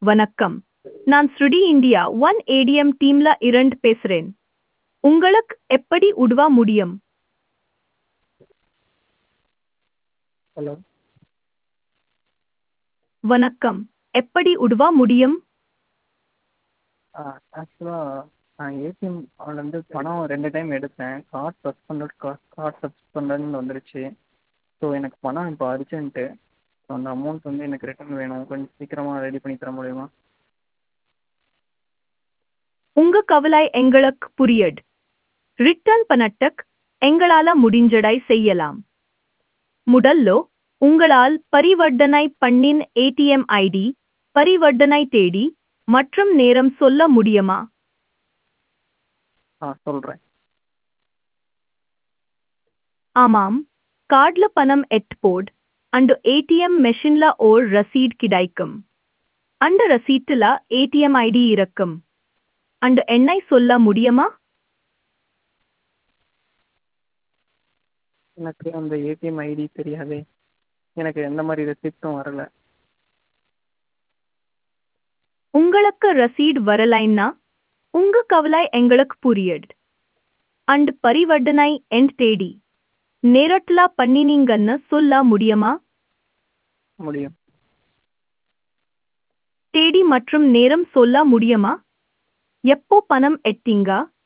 வணக்கம் நான் ஸ்ருடி இந்தியா ஒன் ஏடிஎம் டீம்ல இரண்டு பேசுறேன் உங்களுக்கு எப்படி உதவ முடியும் ஹலோ வணக்கம் எப்படி உதவ முடியும் ஆக்சுவலாக நான் ஏடிஎம் அதுலேருந்து பணம் ரெண்டு டைம் எடுத்தேன் கார்ட் சஸ்பெண்டட் கார்ட் கார்ட் சஸ்பெண்டட்னு வந்துருச்சு ஸோ எனக்கு பணம் இப்போ அர்ஜென்ட்டு ஸோ அந்த அமௌண்ட் வந்து எனக்கு ரிட்டர்ன் வேணும் கொஞ்சம் சீக்கிரமாக ரெடி பண்ணி தர முடியுமா உங்க கவலை எங்களுக்கு புரியுது ரிட்டர்ன் பண்ணட்டக் எங்களால முடிஞ்சடை செய்யலாம் முதல்ல உங்களால் பரிவர்த்தனை பண்ணின் ஏடிஎம் ஐடி பரிவர்த்தனை தேதி மற்றும் நேரம் சொல்ல முடியுமா ஆ சொல்கிறேன் ஆமாம் கார்ட்ல பணம் எட் போட் அண்ட் ஏடிஎம் மெஷின்ல ஓர் ரசீட் கிடைக்கும் அந்த ரசீட்டுல ஏடிஎம் ஐடி இருக்கும் அண்ட் எண்ணை சொல்ல முடியுமா எனக்கு அந்த ஏடிஎம் ஐடி தெரியாதே எனக்கு எந்த மாதிரி ரெசிப்ட்டும் வரல உங்களுக்கு ரசீட் வரலைன்னா உங்க கவலை எங்களுக்கு புரியுது அண்ட் பரிவர்த்தனை எண்ட் தேடி நேரத்துல பண்ணினீங்கன்னு சொல்ல முடியுமா முடியும் தேதி மற்றும் நேரம் சொல்ல முடியுமா எப்போ பணம் எட்டீங்க